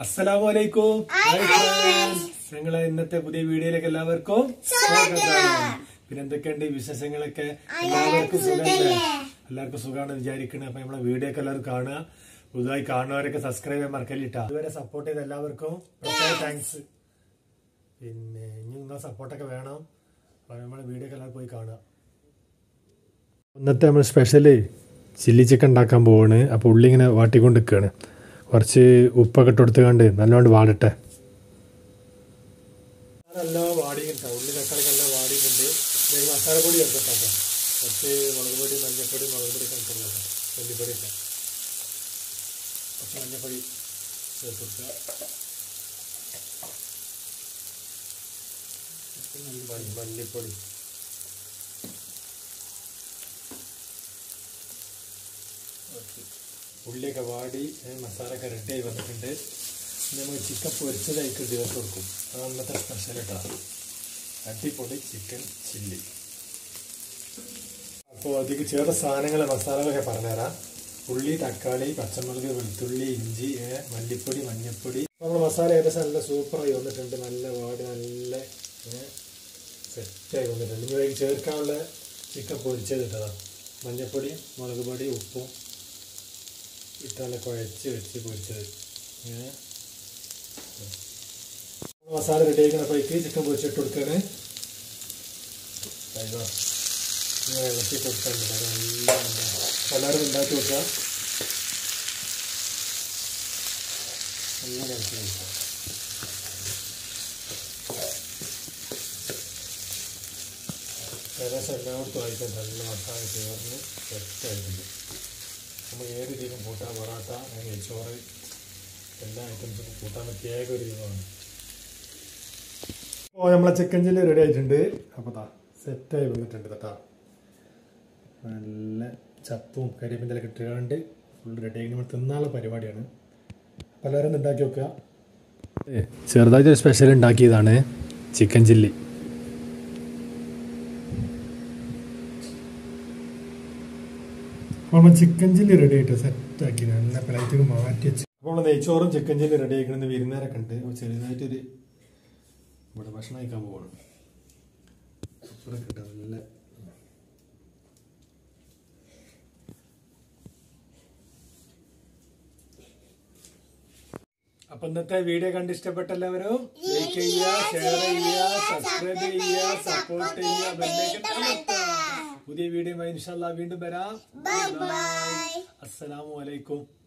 അസ്സലാമു അലൈക്കും ഞങ്ങളെ ഇന്നത്തെ പുതിയ വീഡിയോയിലേക്ക് എല്ലാവർക്കും സ്വാഗതം പിന്നെ എന്തൊക്കെയുണ്ട് ഈ വിശേഷങ്ങളൊക്കെ എല്ലാവർക്കും സുഖമല്ലേ എല്ലാവർക്കും സുഖമാണ് വിചാരിക്കുന്നത് അപ്പൊ നമ്മളെ വീഡിയോ ഒക്കെ എല്ലാവരും കാണുക പുതുതായി കാണുന്നവരൊക്കെ സബ്സ്ക്രൈബ് ചെയ്യാൻ മറക്കല്ലിട്ടാ ഇതുവരെ സപ്പോർട്ട് ചെയ്ത എല്ലാവർക്കും പ്രത്യേക താങ്ക്സ് പിന്നെ ഇനി നിങ്ങളെ സപ്പോർട്ടൊക്കെ വേണം അപ്പൊ നമ്മളെ വീഡിയോ ഒക്കെ എല്ലാവരും പോയി കാണുക ഇന്നത്തെ നമ്മൾ സ്പെഷ്യല് ചില്ലി ചിക്കൻ ഉണ്ടാക്കാൻ പോവാണ് അപ്പോൾ ഉള്ളി ഇങ്ങനെ വാട്ടിക്കൊണ്ട് നിൽക്കുകയാണ് കുറച്ച് ഉപ്പൊക്കെ ഇട്ട് കൊടുത്തുകൊണ്ട് നല്ലോണ്ട് വാടട്ടെ നല്ല വാടിയിട്ടുണ്ട് ഉള്ളി തക്കാളി നല്ല വാടിയിട്ടുണ്ട് ഇതിലേക്ക് മസാലപ്പൊടി ചേർത്തിട്ടാക്കാം കുറച്ച് മുളക് പൊടി മഞ്ഞൾപ്പൊടി മുളക് പൊടി ഒക്കെ ചേർത്തിട്ടാക്കാം മല്ലിപ്പൊടി ഒക്കെ കുറച്ച് മഞ്ഞൾപ്പൊടി ചേർത്തിട്ട് മല്ലിപ്പൊടി ഉള്ളിയൊക്കെ വാടി മസാല ഒക്കെ റെഡി ആയി വന്നിട്ടുണ്ട് ഇനി നമുക്ക് ചിക്കൻ പൊരിച്ചതായിട്ട് ചേർത്ത് കൊടുക്കും അത് അന്നത്തെ സ്പെഷ്യൽ കേട്ടോ അടിപൊളി ചിക്കൻ ചില്ലി അപ്പോൾ അതിലേക്ക് ചേർത്ത സാധനങ്ങൾ മസാലകളൊക്കെ പറഞ്ഞുതരാം ഉള്ളി തക്കാളി പച്ചമുളക് വെളുത്തുള്ളി ഇഞ്ചി ഏ, മല്ലിപ്പൊടി മഞ്ഞൾപ്പൊടി നമ്മൾ മസാല ഏകദേശം നല്ല സൂപ്പറായി വന്നിട്ടുണ്ട് നല്ല വാടി നല്ല സെറ്റായി വന്നിട്ടുണ്ട് ഇനി ഇതിലേക്ക് ചേർക്കാനുള്ള ചിക്കൻ പൊരിച്ചത് ഇട്ടതാ മഞ്ഞൾപ്പൊടി മുളക് പൊടി ഉപ്പും ഇട്ടാലെ കുഴച്ച് വെച്ച് പൊരിച്ചത് ഇങ്ങനെ മസാല റെഡി ആക്കുന്നപ്പോഴേക്ക് ചിക്കൻ പൊരിച്ചിട്ട് കൊടുക്കാണ് അയ്യോ ഇങ്ങനെ ഇളക്കി കൊടുക്കാറുണ്ട് അത് നല്ല എല്ലാവരും ഉണ്ടാക്കി വെക്കാം നല്ല ഇളക്കി വെക്കാം ഏകദേശം എല്ലായിടത്തും ആയിട്ടുണ്ട് നല്ല മസാല ചേർന്ന് സെറ്റായിട്ടുണ്ട് നമുക്ക് ഏത് രീതിയിലും കൂട്ടാൻ പൊറാട്ട നെയ്ച്ചോറ് എല്ലാ ഐറ്റംസും കൂട്ടാൻ പറ്റിയ ഏക ഒരു വിധമാണ് ഓ നമ്മളെ ചിക്കൻ ചില്ലി റെഡി ആയിട്ടുണ്ട് അപ്പോൾ ദാ സെറ്റായി വന്നിട്ടുണ്ട് കേട്ടാ നല്ല ചപ്പും കരിയപ്പിൻ്റെ ഇട്ടുകൊണ്ട് ഫുൾ റെഡി ആയി നമ്മൾ തിന്നാനുള്ള പരിപാടിയാണ് അപ്പോൾ എല്ലാവരും ഉണ്ടാക്കി വെക്കുക ചെറുതായിട്ട് സ്പെഷ്യൽ ഉണ്ടാക്കിയതാണ് ചിക്കൻ ചില്ലി അപ്പോൾ നമ്മൾ ചിക്കൻ ചില്ലി റെഡി ആയിട്ട് സെറ്റ് ആക്കി നല്ല പ്ലേറ്റിൽ മാറ്റി വെച്ച് അപ്പോൾ നമ്മൾ നെയ്ച്ചോറും ചിക്കൻ ചില്ലി റെഡി ആക്കണമെന്ന് വിരുന്നേരൊക്കെ ഉണ്ട് അപ്പോൾ ചെറുതായിട്ടൊരു ഇവിടെ ഭക്ഷണം കഴിക്കാൻ പോവാണ് ഇവിടെ കിട്ടും നല്ല അപ്പൊ ഇന്നത്തെ വീഡിയോ കണ്ട് ഇഷ്ടപ്പെട്ട എല്ലാവരും ലൈക്ക് ചെയ്യുക ഷെയർ ചെയ്യുക സബ്സ്ക്രൈബ് ചെയ്യുക സപ്പോർട്ട് ചെയ്യുക ബെല്ലൈക്കൻ അമർത്തുക. പുതിയ വീഡിയോ ഇൻഷാല്ല വീണ്ടും വരാം ബൈ അസ്സലാമു അലൈക്കും